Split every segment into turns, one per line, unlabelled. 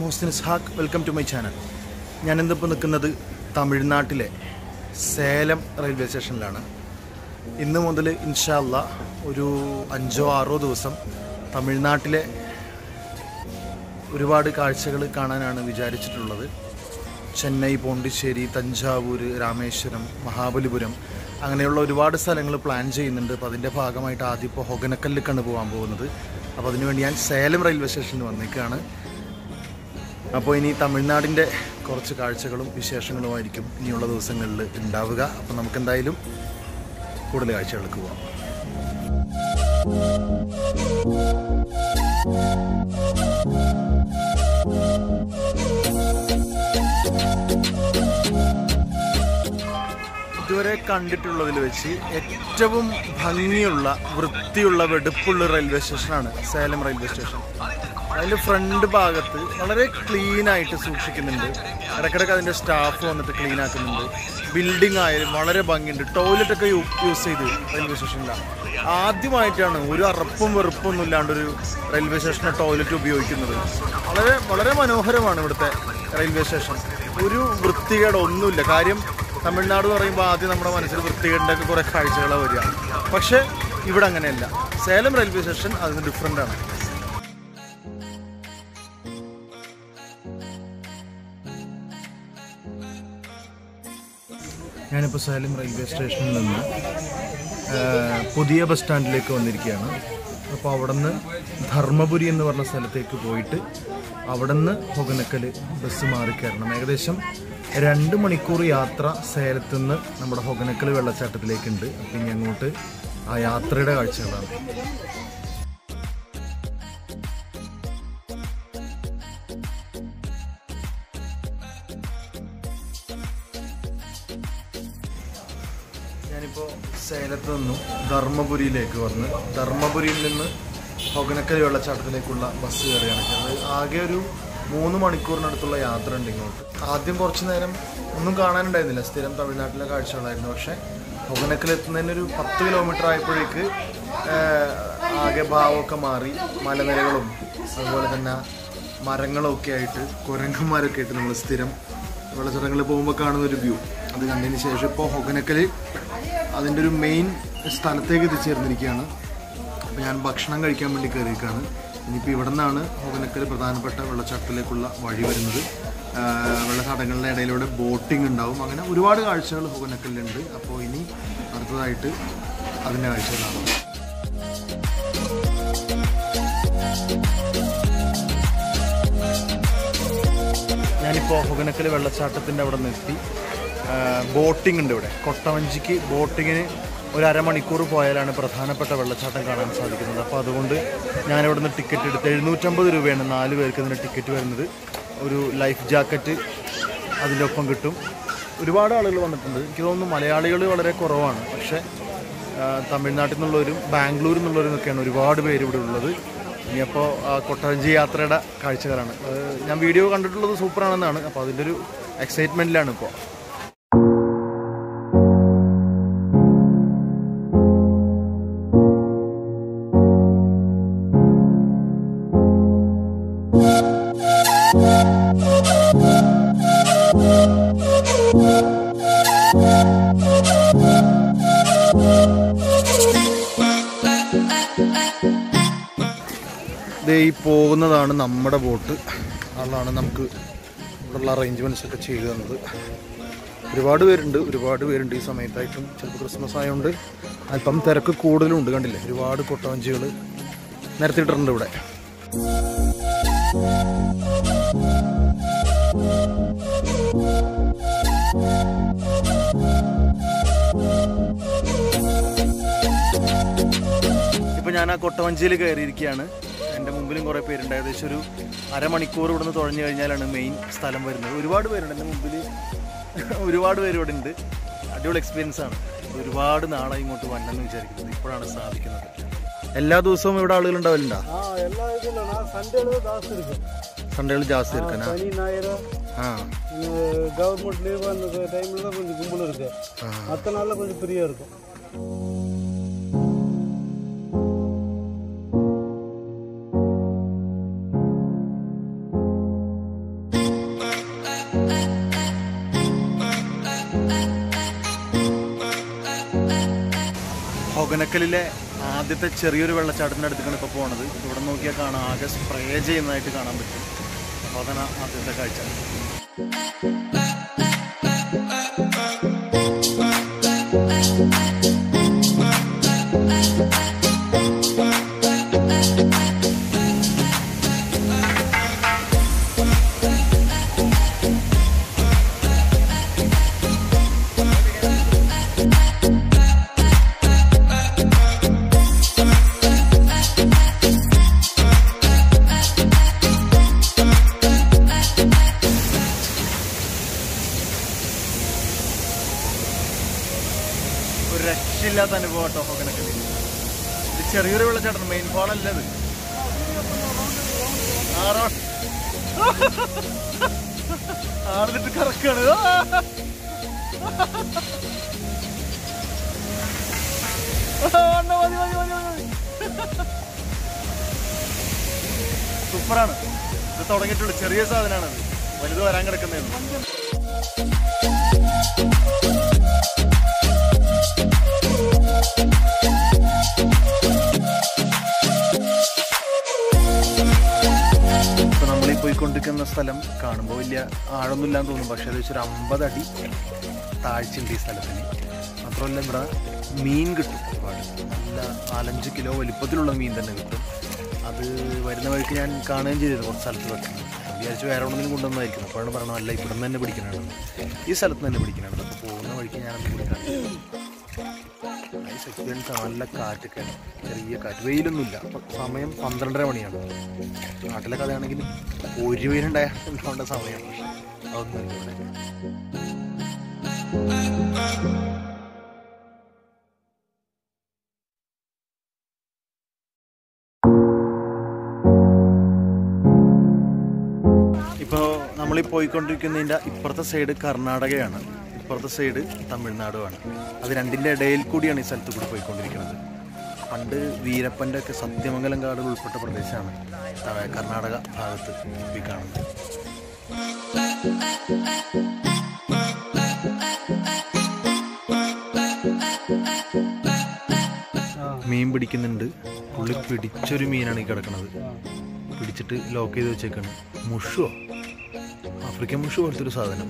Muslim Ishaq welcome to my channel ഞാൻ ഇന്നിപ്പോൾ നിൽക്കുന്നത് തമിഴ്നാട്ടിലെ സേലം റെയിൽവേ സ്റ്റേഷനിലാണ് ഇന്ന് മുതൽ ഇൻഷാല്ല ഒരു അഞ്ചോ ആറോ ദിവസം തമിഴ്നാട്ടിലെ ഒരുപാട് കാഴ്ചകൾ കാണാനാണ് വിചാരിച്ചിട്ടുള്ളത് ചെന്നൈ പോണ്ടിച്ചേരി തഞ്ചാവൂർ രാമേശ്വരം മഹാബലിപുരം അങ്ങനെയുള്ള ഒരുപാട് സ്ഥലങ്ങൾ പ്ലാൻ ചെയ്യുന്നുണ്ട് അപ്പോൾ അതിൻ്റെ ഭാഗമായിട്ട് ആദ്യം ഇപ്പോൾ ഹൊഗനക്കല്ലിക്കാണ് പോകാൻ പോകുന്നത് അപ്പോൾ അതിനുവേണ്ടി ഞാൻ സേലം റെയിൽവേ സ്റ്റേഷനിൽ വന്നേക്കാണ് അപ്പോൾ ഇനി തമിഴ്നാടിൻ്റെ കുറച്ച് കാഴ്ചകളും വിശേഷങ്ങളുമായിരിക്കും ഇനിയുള്ള ദിവസങ്ങളിൽ ഉണ്ടാവുക അപ്പോൾ നമുക്ക് എന്തായാലും കൂടുതൽ കാഴ്ചകൾക്ക് പോകാം ഇതുവരെ കണ്ടിട്ടുള്ളതിൽ വെച്ച് ഏറ്റവും ഭംഗിയുള്ള വൃത്തിയുള്ള വെടുപ്പുള്ള റെയിൽവേ സ്റ്റേഷനാണ് സേലം റെയിൽവേ സ്റ്റേഷൻ അതിൻ്റെ ഫ്രണ്ട് ഭാഗത്ത് വളരെ ക്ലീൻ ആയിട്ട് സൂക്ഷിക്കുന്നുണ്ട് ഇടയ്ക്കിടയ്ക്ക് അതിൻ്റെ സ്റ്റാഫ് വന്നിട്ട് ക്ലീൻ ആക്കുന്നുണ്ട് ബിൽഡിംഗ് ആയാലും വളരെ ഭംഗിയുണ്ട് ടോയ്ലറ്റ് ഒക്കെ യൂസ് ചെയ്ത് റെയിൽവേ സ്റ്റേഷനിലാണ് ആദ്യമായിട്ടാണ് ഒരു അറപ്പും വെറുപ്പൊന്നും ഇല്ലാണ്ട് ഒരു റെയിൽവേ സ്റ്റേഷനെ ടോയ്ലറ്റ് ഉപയോഗിക്കുന്നത് വളരെ വളരെ മനോഹരമാണ് ഇവിടുത്തെ റെയിൽവേ സ്റ്റേഷൻ ഒരു വൃത്തികേട് ഒന്നുമില്ല കാര്യം തമിഴ്നാട് എന്ന് പറയുമ്പോൾ ആദ്യം നമ്മുടെ മനസ്സിൽ വൃത്തികേടിൻ്റെ ഒക്കെ കുറേ കാഴ്ചകളാണ് വരിക പക്ഷേ ഇവിടെ അങ്ങനെയല്ല സേലം റെയിൽവേ സ്റ്റേഷൻ അതിന് ഡിഫറെൻ്റ് ആണ് ഞാനിപ്പോൾ സേലം റെയിൽവേ സ്റ്റേഷനിൽ നിന്ന് ആ, പുതിയ ബസ് സ്റ്റാൻഡിലേക്ക് വന്നിരിക്കുകയാണ് അപ്പോൾ അവിടെ നിന്ന് ധർമ്മപുരി എന്ന് പറഞ്ഞ സ്ഥലത്തേക്ക് പോയിട്ട് അവിടെ നിന്ന് ഹൊഗനക്കൽ ബസ് മാറി കയറണം ഏകദേശം രണ്ട് മണിക്കൂർ യാത്ര സേലത്ത് നിന്ന് നമ്മുടെ ഹൊഗനക്കൽ വെള്ളച്ചാട്ടത്തിലേക്കുണ്ട് അപ്പം ഇനി അങ്ങോട്ട് ആ യാത്രയുടെ കാഴ്ചകളാണ് ഞാനിപ്പോൾ സേലത്ത് നിന്നും ധർമ്മപുരിയിലേക്ക് വന്ന് ധർമ്മപുരിയിൽ നിന്ന് ഹൊഗനക്കൽ വെള്ളച്ചാട്ടത്തിലേക്കുള്ള ബസ് കയറിയാണ് അത് ആകെ ഒരു മൂന്ന് മണിക്കൂറിനടുത്തുള്ള യാത്ര ഉണ്ട് ഇങ്ങോട്ട് ആദ്യം കുറച്ച് നേരം ഒന്നും കാണാനുണ്ടായിരുന്നില്ല സ്ഥിരം തമിഴ്നാട്ടിലെ കാഴ്ചകളായിരുന്നു പക്ഷേ ഹൊഗനക്കൽ എത്തുന്നതിന് ഒരു പത്ത് കിലോമീറ്റർ ആയപ്പോഴേക്ക് ആഹ്, ആകെ ഭാവമൊക്കെ മാറി മലനിരകളും അതുപോലെ തന്നെ മരങ്ങളും ഒക്കെ ആയിട്ട് കുരങ്ങന്മാരൊക്കെ ആയിട്ട് നമ്മൾ സ്ഥിരം വെള്ളച്ചാട്ടങ്ങളിൽ പോകുമ്പോൾ കാണുന്ന ഒരു വ്യൂ അത് കണ്ടതിന് ശേഷം ഇപ്പോൾ ഹൊഗനക്കൽ അതിൻ്റെ ഒരു മെയിൻ സ്ഥലത്തേക്ക് എത്തിച്ചേർന്നിരിക്കുകയാണ് അപ്പോൾ ഞാൻ ഭക്ഷണം കഴിക്കാൻ വേണ്ടി കയറിയിരിക്കുകയാണ് ഇനിയിപ്പോൾ ഇവിടെ നിന്നാണ് ഹൊഗനക്കൽ പ്രധാനപ്പെട്ട വെള്ളച്ചാട്ടത്തിലേക്കുള്ള വഴി വരുന്നത് ആ, വെള്ളച്ചാട്ടങ്ങളുടെ ഇടയിലൂടെ ബോട്ടിംഗ് ഉണ്ടാവും അങ്ങനെ ഒരുപാട് കാഴ്ചകൾ ഹൊഗനക്കലിലുണ്ട് അപ്പോൾ ഇനി അടുത്തതായിട്ട് അതിൻ്റെ കാഴ്ചകളാണ് ഞാനിപ്പോൾ ഹൊഗനക്കൽ വെള്ളച്ചാട്ടത്തിൻ്റെ അവിടെ നിർത്തി ബോട്ടിംഗ് ഉണ്ട് ഇവിടെ കൊട്ടവഞ്ചിക്ക് ബോട്ടിങ്ങിന് ഒരു അരമണിക്കൂർ പോയാലാണ് പ്രധാനപ്പെട്ട വെള്ളച്ചാട്ടം കാണാൻ സാധിക്കുന്നത് അപ്പോൾ അതുകൊണ്ട് ഞാനിവിടെ നിന്ന് ടിക്കറ്റ് എടുത്ത് എഴുന്നൂറ്റമ്പത് രൂപയാണ് നാല് പേർക്ക് ഇതിന് ടിക്കറ്റ് വരുന്നത് ഒരു ലൈഫ് ജാക്കറ്റ് അതിൻ്റെ ഒപ്പം കിട്ടും ഒരുപാട് ആളുകൾ വന്നിട്ടുണ്ട് എനിക്ക് തോന്നുന്നു മലയാളികൾ വളരെ കുറവാണ് പക്ഷേ ആ, തമിഴ്നാട്ടിൽ നിന്നുള്ളവരും ബാംഗ്ലൂരിൽ നിന്നുള്ളവരും ഒക്കെയാണ് ഒരുപാട് പേര് ഇവിടെ ഉള്ളത് ഇനിയപ്പോൾ കൊട്ടവഞ്ചി യാത്രയുടെ കാഴ്ചകളാണ് അത് ഞാൻ വീഡിയോ കണ്ടിട്ടുള്ളത് സൂപ്പറാണെന്നാണ് അപ്പോൾ അതിൻ്റെ ഒരു എക്സൈറ്റ്മെൻറ്റിലാണ് ഇപ്പോൾ ദേ ഈ പോകുന്നതാണ് നമ്മുടെ ബോട്ട് അതാണ് നമുക്ക് ഇവിടെയുള്ള അറേഞ്ച്മെൻറ്റ്സ് ഒക്കെ ചെയ്തു തന്നത് ഒരുപാട് പേരുണ്ട് ഒരുപാട് പേരുണ്ട് ഈ സമയത്തായിട്ടും ചിലപ്പോൾ ക്രിസ്മസ് ആയതുകൊണ്ട് അല്പം തിരക്ക് കൂടുതലുണ്ട് കണ്ടില്ലേ ഒരുപാട് കൊട്ടവഞ്ചികൾ നിരത്തിയിട്ടുണ്ട് ഇവിടെ ഇപ്പൊ ഞാൻ ആ കൊട്ടവഞ്ചിയിൽ കയറിയിരിക്കുകയാണ് എൻ്റെ മുമ്പിലും കുറേ പേരുണ്ട് ഏകദേശം ഒരു അരമണിക്കൂർ ഇവിടുന്ന് തുഴഞ്ഞു കഴിഞ്ഞാലാണ് മെയിൻ സ്ഥലം വരുന്നത് ഒരുപാട് പേരുണ്ട് എൻ്റെ മുമ്പിൽ ഒരുപാട് പേര് ഇവിടെ ഉണ്ട് അടിപൊളി എക്സ്പീരിയൻസ് ആണ് ഒരുപാട് നാളായി ഇങ്ങോട്ട് വരണമെന്ന് വിചാരിക്കുന്നത് ഇപ്പോഴാണ് സാധിക്കുന്നത് എല്ലാ ദിവസവും ഇവിടെ ആളുകൾ ഉണ്ടാവലുണ്ടോ
ಹಾ ಎಲ್ಲ ಇದಿಲ್ಲ ನಾ ಸಂಡೇಳು ಜಾಸ್ತಿ ಇருக்கு
സൺഡേകൾ ജാസ്തി എടുക്കാനാ
ಶನಿ ஞாயிறு
ആ
கவர்மெண்ட் லீவ் அந்த டைம்ல தான் கொஞ்சம் கும்பல் இருக்கு மற்ற நாள்ல கொஞ்சம் ஃப்ரீயா இருக்கும்
ഹൊഗനക്കലിലെ ആദ്യത്തെ ചെറിയൊരു വെള്ളച്ചാട്ടത്തിൻ്റെ അടുത്തേക്കാണ് ഇപ്പോൾ പോണത് ഇവിടെ നോക്കിയാൽ കാണാം ആകെ സ്പ്രേ ചെയ്യുന്നതായിട്ട് കാണാൻ പറ്റും അപ്പോൾ അതാണ് ആദ്യത്തെ കാഴ്ച ഒരു രക്ഷയില്ലാത്ത അനുഭവം കേട്ടോ ഹൊഗനക്കലിൽ ഇത് ചെറിയൊരു വെള്ളച്ചാട്ടം മെയിൻ ഫോൾ അല്ല ഇത് ആറോ ആടുന്നിട്ട് കറക്കാണ് ആ! ആ, അണ്ണാ, മതി, മതി, മതി, മതി. സൂപ്പറാണ് ഇത് തുടങ്ങിയിട്ടുള്ളൂ ചെറിയ സാധനമാണത് വലുത് വരാൻ കിടക്കുന്നേ ഇപ്പൊ നമ്മളീ പോയിക്കൊണ്ടിരിക്കുന്ന സ്ഥലം കാണുമ്പോൾ വലിയ ആഴൊന്നുമില്ലാന്ന് തോന്നും പക്ഷെ അത് വെച്ചൊരു അമ്പത് അടി താഴ്ചയുണ്ട് ഈ സ്ഥലത്തിന് മാത്രമല്ല ഇവിടെ മീൻ കിട്ടും ഒരുപാട് നല്ല നാലഞ്ച് കിലോ വലിപ്പത്തിലുള്ള മീൻ തന്നെ കിട്ടും അത് വരുന്ന വഴിക്ക് ഞാൻ കാണുകയും ചെയ്തിരുന്നു കുറച്ച് സ്ഥലത്ത് വെക്കുന്നത് വിചാരിച്ചു വേറെ എവിടെന്നെങ്കിലും കൊണ്ടുവന്നായിരിക്കും അപ്പോഴാണ് പറഞ്ഞത് അല്ല ഇവിടെ നിന്ന് തന്നെ പിടിക്കണതാണ് ഈ സ്ഥലത്ത് നിന്ന് തന്നെ പിടിക്കണതാണ് അപ്പോൾ പോകുന്ന വഴിക്ക് ഞാൻ കൂടി നൈസ് എക്സ്പീരിയൻസ് നല്ല കാറ്റൊക്കെ ചെറിയ കാറ്റ് വെയിലൊന്നുമില്ല അപ്പം സമയം പന്ത്രണ്ടര മണിയാണ് നാട്ടിലെ കഥയാണെങ്കിൽ ഒരു വെയിലുണ്ടായ ഉണ്ടാവേണ്ട സമയമാണ് പക്ഷെ അതൊന്നും ഇല്ല ഇവിടെ ഇപ്പോൾ നമ്മൾ ഈ പോയിക്കൊണ്ടിരിക്കുന്നതിൻ്റെ ഇപ്പുറത്തെ സൈഡ് കർണാടകയാണ് ഇപ്പുറത്തെ സൈഡ് തമിഴ്നാടുമാണ് അത് രണ്ടിൻ്റെ ഇടയിൽ കൂടിയാണ് ഈ സ്ഥലത്ത് കൂടി പോയിക്കൊണ്ടിരിക്കുന്നത് പണ്ട് വീരപ്പൻ്റെ ഒക്കെ സത്യമംഗലം കാടുകൾ ഉൾപ്പെട്ട പ്രദേശമാണ് ത- കർണാടക ഭാഗത്ത് ഈ കാണുന്നത് മീൻ പിടിക്കുന്നുണ്ട് പുള്ളി പിടിച്ചൊരു മീനാണ് ഈ കിടക്കുന്നത് പിടിച്ചിട്ട് ലോക്ക് ചെയ്ത് വെച്ചേക്കാണ് മുഷോ ആഫ്രിക്കൻ മുഷു പോലത്തെ ഒരു സാധനം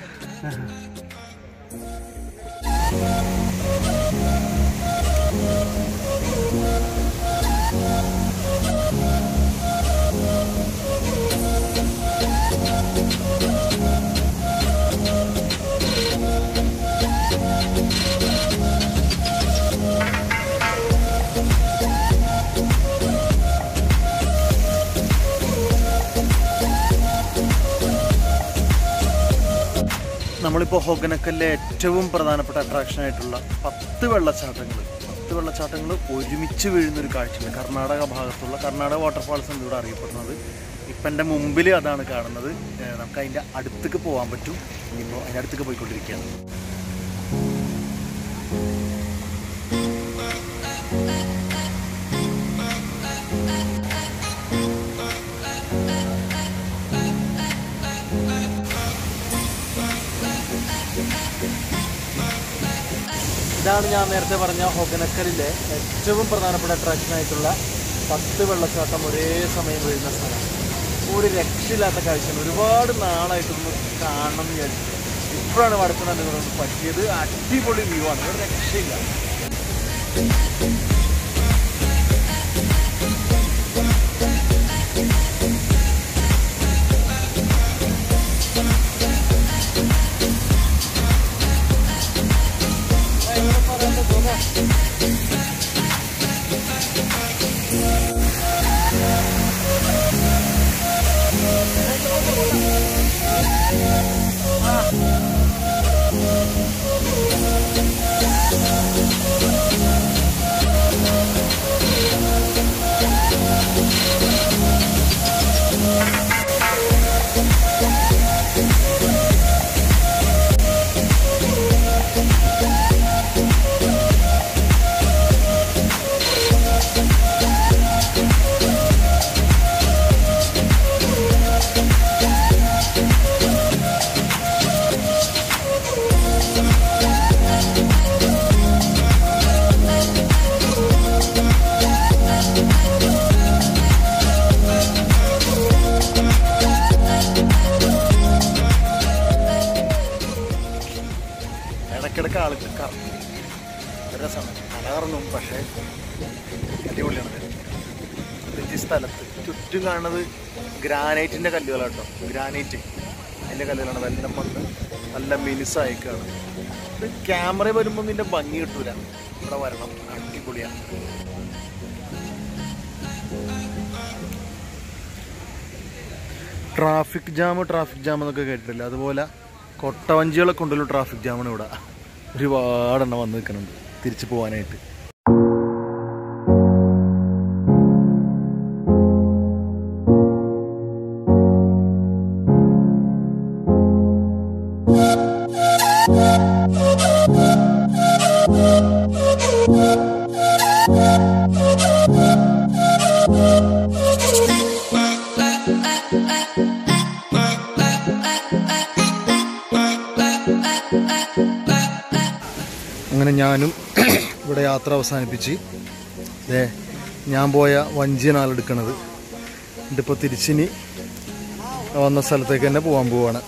നമ്മളിപ്പോൾ ഹൊഗനക്കല്ലെ ഏറ്റവും പ്രധാനപ്പെട്ട അട്രാക്ഷൻ ആയിട്ടുള്ള പത്ത് വെള്ളച്ചാട്ടങ്ങൾ പത്ത് വെള്ളച്ചാട്ടങ്ങൾ ഒരുമിച്ച് വീഴുന്ന ഒരു കാഴ്ചയുണ്ട് കർണാടക ഭാഗത്തുള്ള കർണാടക വാട്ടർഫാൾസ് എന്ന് ഇവിടെ അറിയപ്പെടുന്നത് ഇപ്പം എൻ്റെ മുമ്പിൽ അതാണ് കാണുന്നത് ഏഹ് നമുക്ക് അതിൻ്റെ അടുത്തേക്ക് പോകാൻ പറ്റും ഇനിയിപ്പോൾ അതിൻ്റെ അടുത്തേക്ക് പോയിക്കൊണ്ടിരിക്കുകയാണ് ഇതാണ് ഞാൻ നേരത്തെ പറഞ്ഞ ഹൊഗനക്കലിലെ ഏറ്റവും പ്രധാനപ്പെട്ട അട്രാക്ഷൻ ആയിട്ടുള്ള പത്ത് വെള്ളച്ചാട്ടം ഒരേ സമയം വീഴുന്ന സ്ഥലം ഒരു രക്ഷയില്ലാത്ത കാഴ്ചയാണ് ഒരുപാട് നാളായിട്ടൊന്ന് കാണണം എന്ന് വിചാരിച്ചു ഇപ്പോഴാണ് വടക്കുന്നാൻ നിങ്ങളൊന്ന് പറ്റിയത് അടിപൊളി വ്യൂ ആണ് ഒരു രക്ഷയില്ല ഇടയ്ക്കിടയ്ക്ക് ആൾക്ക് കറങ്ങും ഒരു രസമാണ് തല കറങ്ങും പക്ഷേ അടിപൊളിയാണ് ഇത്. ഇത് ഈ സ്ഥലത്ത് ചുറ്റും കാണുന്നത് ഗ്രാനൈറ്റിൻ്റെ കല്ലുകളാട്ടോ ഗ്രാനൈറ്റ് അതിൻ്റെ കല്ലുകളാണ് നല്ല മണ്ണ് നല്ല മിനുസായിക്കാണ് ഇത് ക്യാമറ വരുമ്പോൾ നിന്റെ ഭംഗി കിട്ടൂല ഇവിടെ വരണം അടിപൊളിയാണ് ട്രാഫിക് ജാം ട്രാഫിക് ജാം എന്നൊക്കെ കേട്ടിട്ടില്ല അതുപോലെ കൊട്ടവഞ്ചികളെ കൊണ്ടുള്ള ട്രാഫിക് ജാമാണ് ഇവിടെ ഒരുപാടെണ്ണം വന്ന് നിൽക്കുന്നുണ്ട് തിരിച്ചു പോകാനായിട്ട് അങ്ങനെ ഞാനും ഇവിടെ യാത്ര അവസാനിപ്പിച്ച് ദേ ഞാൻ പോയ വഞ്ചിയാണ് ആളെടുക്കണത് ഇതിപ്പോൾ തിരിച്ചിനി വന്ന സ്ഥലത്തേക്ക് തന്നെ പോകാൻ പോവാണ്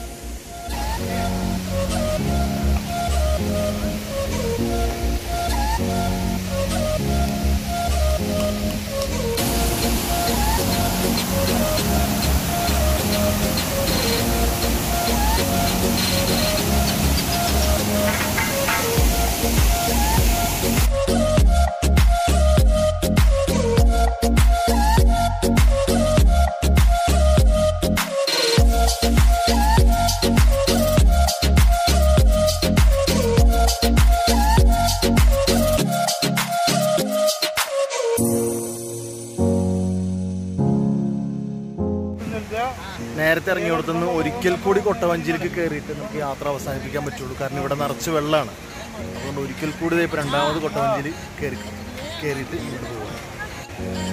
നേരത്തെ ഇറങ്ങിയോടത്തുനിന്ന് ഒരിക്കൽ കൂടി കൊട്ടവഞ്ചിയിലേക്ക് കയറിയിട്ട് നമുക്ക് യാത്ര അവസാനിപ്പിക്കാൻ പറ്റുള്ളൂ കാരണം ഇവിടെ നിറച്ച് വെള്ളമാണ് അതുകൊണ്ട് ഒരിക്കൽ കൂടി ദേ ഇപ്പോൾ രണ്ടാമത് കൊട്ടവഞ്ചിയിൽ കയറി കയറിയിട്ട് ഇങ്ങോട്ട് പോവാം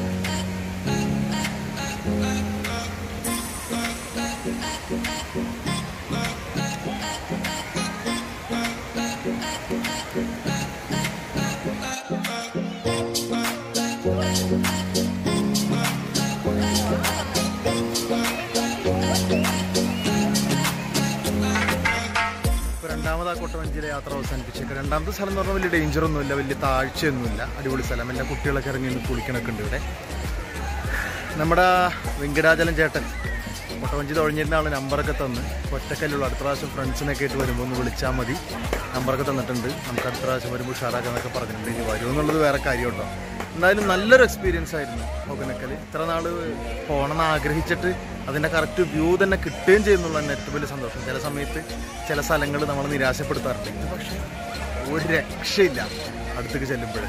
ഇപ്പോൾ രണ്ടാമത് ആ കൊട്ടവഞ്ചിയിലെ യാത്ര അവസാനിപ്പിച്ചേക്കാം രണ്ടാമത്തെ സ്ഥലം എന്ന് പറഞ്ഞാൽ വലിയ ഡേഞ്ചറൊന്നുമില്ല വലിയ താഴ്ചയൊന്നുമില്ല അടിപൊളി സ്ഥലം എല്ലാ കുട്ടികളൊക്കെ ഇറങ്ങി നിന്ന് കുളിക്കണൊക്കെ ഉണ്ട് ഇവിടെ നമ്മുടെ വെങ്കടാചലം ചേട്ടൻ കൊട്ടവഞ്ചി തുഴഞ്ഞിരുന്ന ആൾ നമ്പറൊക്കെ തന്ന് ഒറ്റക്കല്ലുള്ള അടുത്ത പ്രാവശ്യം ഫ്രണ്ട്സിനൊക്കെ ആയിട്ട് വരുമ്പോൾ ഒന്ന് വിളിച്ചാൽ മതി നമ്പറൊക്കെ തന്നിട്ടുണ്ട് നമുക്ക് അടുത്ത പ്രാവശ്യം വരുമ്പോൾ ഉഷാറാക്കാന്നൊക്കെ പറഞ്ഞിട്ടുണ്ട് ഇനി വരും എന്നുള്ളത് വേറെ കാര്യം കേട്ടോ എന്തായാലും നല്ലൊരു എക്സ്പീരിയൻസ് ആയിരുന്നു ഹൊഗനക്കൽ ഇത്ര നാൾ പോകണമെന്ന് ആഗ്രഹിച്ചിട്ട് അതിൻ്റെ കറക്റ്റ് വ്യൂ തന്നെ കിട്ടുകയും ചെയ്യുന്നുള്ള തന്നെ ഏറ്റവും വലിയ സന്തോഷം ചില സമയത്ത് ചില സ്ഥലങ്ങൾ നമ്മൾ നിരാശപ്പെടുത്താറുണ്ട് ഇത് പക്ഷേ ഒരു രക്ഷയില്ല അടുത്തേക്ക് ചെല്ലുമ്പോൾ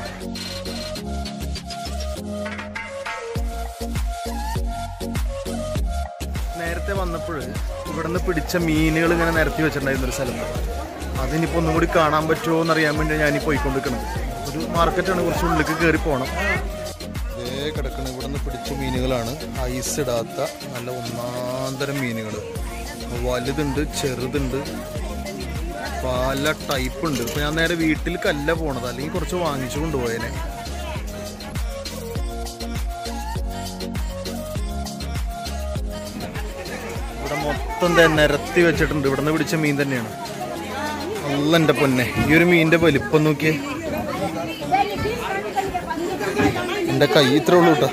നേരത്തെ വന്നപ്പോൾ ഇവിടുന്ന് പിടിച്ച മീനുകൾ ഇങ്ങനെ നിരത്തി വെച്ചിട്ടുണ്ടായിരുന്ന ഒരു സ്ഥലത്ത് അതിനിപ്പോൾ ഒന്നും കൂടി കാണാൻ പറ്റുമോ എന്നറിയാൻ വേണ്ടി ഞാൻ പോയിക്കൊണ്ടിരിക്കുന്നത് ഒരു മാർക്കറ്റാണ് കുറച്ച് ഉള്ളിലേക്ക് കയറി പോകണം ഇതേ കിടക്കുന്ന ഇവിടുന്ന് പിടിച്ച മീനുകളാണ് ഐസ് ഇടാത്ത നല്ല ഒന്നാന്തരം മീനുകൾ വലുതുണ്ട് ചെറുതുണ്ട് പല ടൈപ്പ് ഉണ്ട് ഇപ്പൊ ഞാൻ നേരെ വീട്ടിലേക്കല്ല പോണത് അല്ലെങ്കിൽ കുറച്ച് വാങ്ങിച്ചു കൊണ്ടുപോയേനെ ഇവിടെ മൊത്തം ദേ നിരത്തി വെച്ചിട്ടുണ്ട് ഇവിടുന്ന് പിടിച്ച മീൻ തന്നെയാണ് നല്ല എൻ്റെ പൊന്നെ ഈ ഒരു മീനിന്റെ വലിപ്പം നോക്കിയേ എൻ്റെ കൈ ഇത്ര ഉള്ളൂ കേട്ടോ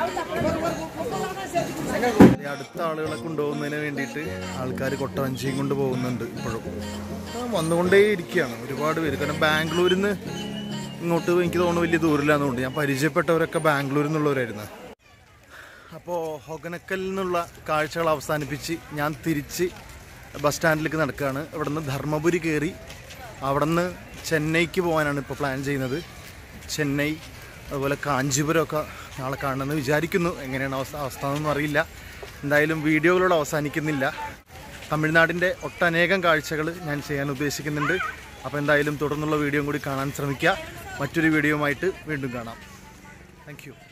ഈ അടുത്ത ആളുകളെ കൊണ്ടുപോകുന്നതിന് വേണ്ടിയിട്ട് ആൾക്കാർ കൊട്ടവഞ്ചിയും കൊണ്ട് പോകുന്നുണ്ട് ഇപ്പോഴും ആ, വന്നുകൊണ്ടേ ഇരിക്കുകയാണ് ഒരുപാട് പേര് കാരണം ബാംഗ്ലൂരിൽ നിന്ന് ഇങ്ങോട്ട് എനിക്ക് തോന്നുന്നു വലിയ ദൂരമില്ലാന്നുകൊണ്ട് ഞാൻ പരിചയപ്പെട്ടവരൊക്കെ ബാംഗ്ലൂരിൽ നിന്നുള്ളവരായിരുന്നു അപ്പോൾ ഹൊഗനക്കലിൽ നിന്നുള്ള കാഴ്ചകൾ അവസാനിപ്പിച്ച് ഞാൻ തിരിച്ച് ബസ് സ്റ്റാൻഡിലേക്ക് നടക്കുകയാണ് ഇവിടെ നിന്ന് ധർമ്മപുരി കയറി അവിടെ നിന്ന് ചെന്നൈക്ക് പോകാനാണ് ഇപ്പോൾ പ്ലാൻ ചെയ്യുന്നത് ചെന്നൈ അതുപോലെ കാഞ്ചീപുരമൊക്കെ നാളെ കാണണമെന്ന് വിചാരിക്കുന്നു എങ്ങനെയാണ് അവസ്ഥ അവസ്ഥ എന്നൊന്നും അറിയില്ല എന്തായാലും വീഡിയോകളോട് അവസാനിക്കുന്നില്ല തമിഴ്നാടിൻ്റെ ഒട്ടനേകം കാഴ്ചകൾ ഞാൻ ചെയ്യാൻ ഉദ്ദേശിക്കുന്നുണ്ട് അപ്പോൾ എന്തായാലും തുടർന്നുള്ള വീഡിയോ കൂടി കാണാൻ ശ്രമിക്കുക മറ്റൊരു വീഡിയോയുമായിട്ട് വീണ്ടും കാണാം താങ്ക്